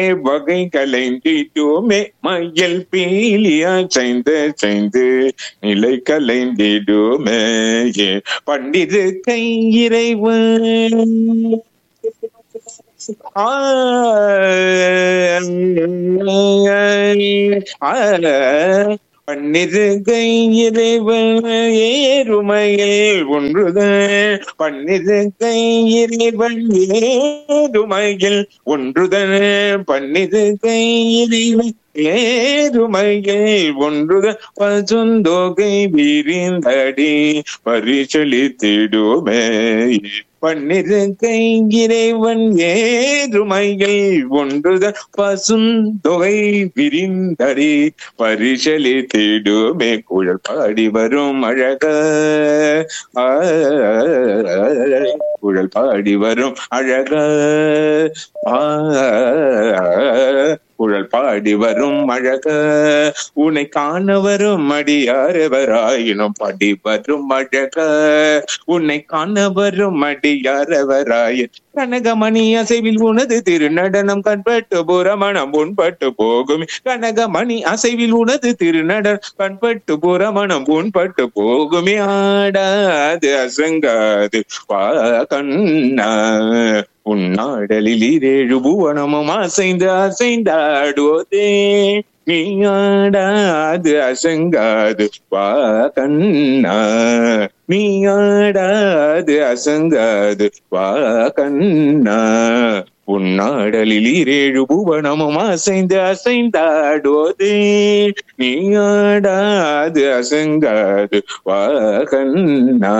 வகை கலைந்திடுமே மயில் பீலியா செய்து செய்து நிலை கலைந்திடுமே ஏ பண்டிது கை இறைவன் ஆ, ஆ, பன்னிரு கை இறைவன் ஏறுமையில் ஒன்றுதான் பன்னிரு கை இறைவன் ஏறுமையில் ஒன்றுதான் பன்னிரு கை இறைவன் ஏறுமையில் ஒன்றுதான் பசுந்தொகை விரிந்தடி பரிசளித்திடுமே பன்னிரு கை இறைவன் ஏறுமையில் ஒன்றுதான் பசுந்தொகை விரிந்தடி பரிசளித்திடுமே குழல் பாடி வரும் அழக ஆ, குழல் பாடி வரும் அழக ஆ, குழல் பாடி வரும் அழக உன்னை காண வரும் அடியாரவராயினும் பாடி வரும் அழக உன்னை காண வரும் அடியாரவராயின் கனகமணி அசைவில் உனது திருநடனம் கண்பட்டு புறமணம் உண்பட்டு போகும் கனகமணி அசைவில் உனது திருநடனம் கண்பட்டு புறமணம் உண்பட்டு போகுமே ஆடாது அசங்காது வா கண்ணா உன்னாடலில் இரேழு புவனமும் அசைந்து அசைந்தாடுவதே நீ ஆடாது அசங்காது வா கண்ணா நீ ஆடாது அசங்காது வா கண்ணா உன்னாடலில் இரேழு புவனமும் அசைந்து அசைந்தாடுவதே நீ ஆடாது அசங்காது வா கண்ணா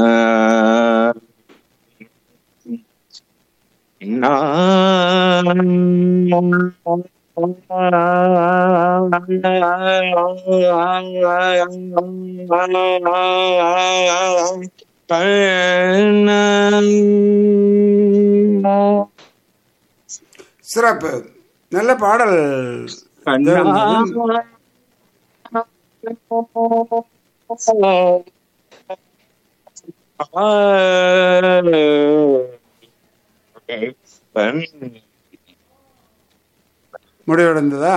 சிறப்பு நல்ல பாடல் முடிவடைந்ததா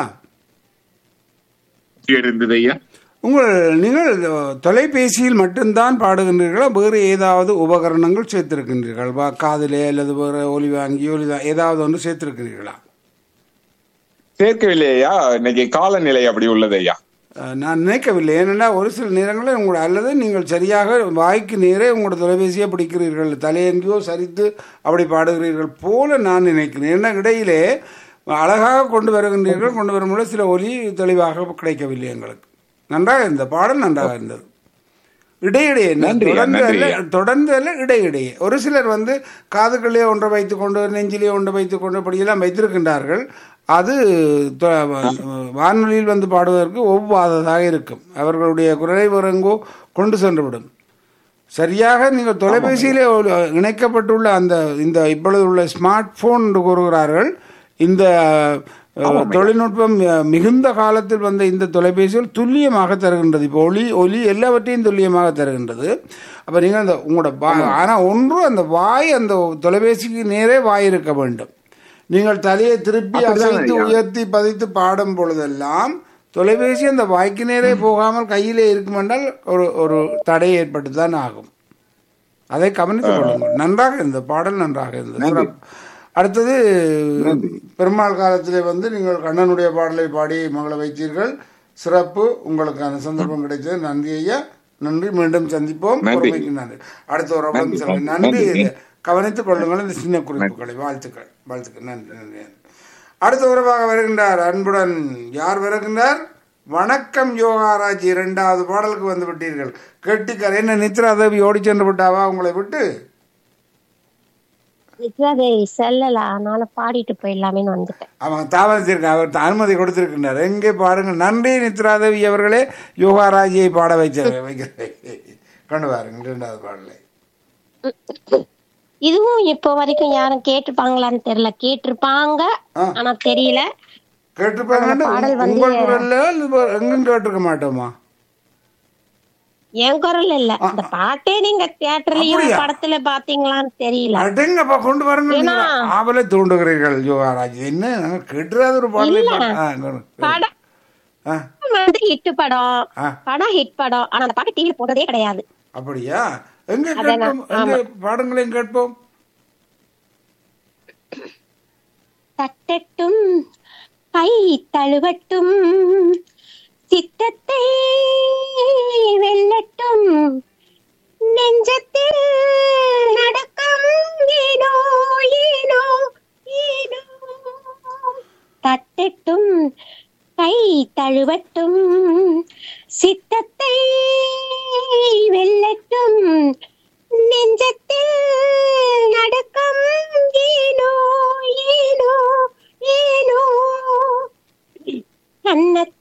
இருந்தது ஐயா உங்கள் நீங்கள் தொலைபேசியில் மட்டும்தான் பாடுகின்றீர்களா வேறு ஏதாவது உபகரணங்கள் சேர்த்திருக்கின்றீர்கள் வா காதிலே அல்லது வேறு ஒலி வாங்கி ஒலி ஏதாவது ஒன்று சேர்த்திருக்கிறீர்களா சேர்க்கவில்லை ஐயா இன்னைக்கு காலநிலை அப்படி உள்ளது ஐயா அஹ், நான் நினைக்கவில்லை ஏனென்னா ஒரு சில நேரங்களில் உங்களோட அல்லது நீங்கள் சரியாக வாய்க்கு நேரே உங்களோட தொலைபேசியை பிடிக்கிறீர்கள் தலையெங்கேயோ சரித்து அப்படி பாடுகிறீர்கள் போல நான் நினைக்கிறேன் என்ன இடையிலே அழகாக கொண்டு வருகின்றீர்கள் கொண்டு வரும்போது சில ஒலி தெளிவாக கிடைக்கவில்லை எங்களுக்கு நன்றாக இருந்த பாடல் நன்றாக இருந்தது இடையிடையே நன்றி, தொடர்ந்து நன்றி. அல்ல தொடர்ந்து அல்ல இடையிடையே ஒரு சிலர் வந்து காதுகளே ஒன்றை வைத்துக்கொண்டு நெஞ்சிலே ஒன்றை வைத்துக்கொண்டு இப்படியெல்லாம் வைத்திருக்கின்றார்கள் அது தொ- வானொலியில் வந்து பாடுவதற்கு ஒவ்வாததாக இருக்கும் அவர்களுடைய குரலை வரங்கோ கொண்டு சென்றுவிடும் சரியாக நீங்கள் தொலைபேசியிலே ஒரு இணைக்கப்பட்டுள்ள அந்த இந்த இப்பொழுது உள்ள ஸ்மார்ட் போன் என்று கூறுகிறார்கள் இந்த அஹ், தொழில்நுட்பம் அஹ், மிகுந்த காலத்தில் வந்த இந்த தொலைபேசிகள் துல்லியமாக தருகின்றது இப்போ ஒலி ஒலி எல்லாவற்றையும் துல்லியமாக தருகின்றது அப்போ நீங்கள் அந்த உங்களோட வா- ஆனால் ஒன்று அந்த வாய் அந்த தொலைபேசிக்கு நேரே வாய் இருக்க வேண்டும் நீங்கள் தலையை திருப்பி அப்படிதான் அசைத்து ஐயா. உயர்த்தி பதித்து பாடும் பொழுதெல்லாம் தொலைபேசி அந்த வாய்க்கு நேரே போகாமல் கையிலே இருக்கும் என்றால் ஒரு ஒரு தடை ஏற்பட்டு தான் ஆகும் அதை கவனித்துக் கொள்ளுங்கள் நன்றாக இருந்தது பாடல் நன்றாக இருந்தது சிறப்பு. அடுத்தது பெருமாள் காலத்திலே வந்து நீங்கள் கண்ணனுடைய பாடலை பாடி மகளை வைத்தீர்கள் சிறப்பு உங்களுக்கான சந்தர்ப்பம் கிடைத்தது நன்றி ஐயா நன்றி மீண்டும் சந்திப்போம் நன்றி. பொறுமைக்கு நன்றி அடுத்த ஒரு நன்றி. சொல்லுங்கள் நன்றி நன்றி. இதை கவனித்துக் கொள்ளுங்கள் இந்த சின்ன குறிப்புகளை வாழ்த்துக்கள் வாழ்த்துக்கள் நன்றி நன்றி நன்றி. அடுத்த உறவாக வருகின்றார் அன்புடன் யார் வருகின்றார் வணக்கம் யோகாராஜ் இரண்டாவது பாடலுக்கு வந்து விட்டீர்கள் கெட்டிக்கார் என்ன நித்ரா தேவி ஓடி சென்று விட்டாவா உங்களை விட்டு நித்யாதேவி செல்லல அதனால பாடிட்டு போயிடலாமேன்னு வந்துட்டேன் அவன் தாமதிச்சிருக்கான் அவர் அனுமதி கொடுத்திருக்கின்றார் எங்கே பாருங்க நன்றி நித்ரா தேவி அவர்களே யோகாராஜியை பாட வைச்ச வைக்கிறேன் கொண்டு வாருங்கள் இரண்டாவது பாடலை இதுவும் இப்போ வரைக்கும் யாரும் கேட்டிருப்பாங்களான்னு தெரியல கேட்டிருப்பாங்க ஆ. ஆனா தெரியல கேட்டிருப்பாங்க அந்த பாடல் வந்து- உங்கள் குரல்ல அல்லது எங்கும் கேட்டிருக்க மாட்டோமா என் குரல் இல்ல இந்த பாட்டே நீங்க தியேட்டர்லயும் அப்படியா? படத்துல பாத்தீங்களான்னு தெரியல அடங்கப்பா கொண்டு வரங்க ஏன்னா- ஆவலை தூண்டுகிறீர்கள் யோகாராஜ் என்ன நாங்க கெட்டுறாத ஒரு பாடலை பாடு- ஆ, இங்க- படம் ஆ, வந்து ஹிட் படம் ஆ. படம் ஹிட் படம் ஆனா அந்த பாட்டு டிவில போட்டதே கிடையாது அப்படியா எங்க அதான் கேட்போம் எங்க பாடங்களையும் கேட்போம் தட்டட்டும் கை தழுவட்டும் சித்தத்தை வெல்லட்டும் நெஞ்சத்தில் நடக்கும் ஏனோ ஏனோ ஏனோ தட்டட்டும் கை தழுவட்டும் சித்தத்தை வெல்லட்டும் நெஞ்சத்தில் நடக்கும் ஏனோ ஏனோ ஏனோ கண்ண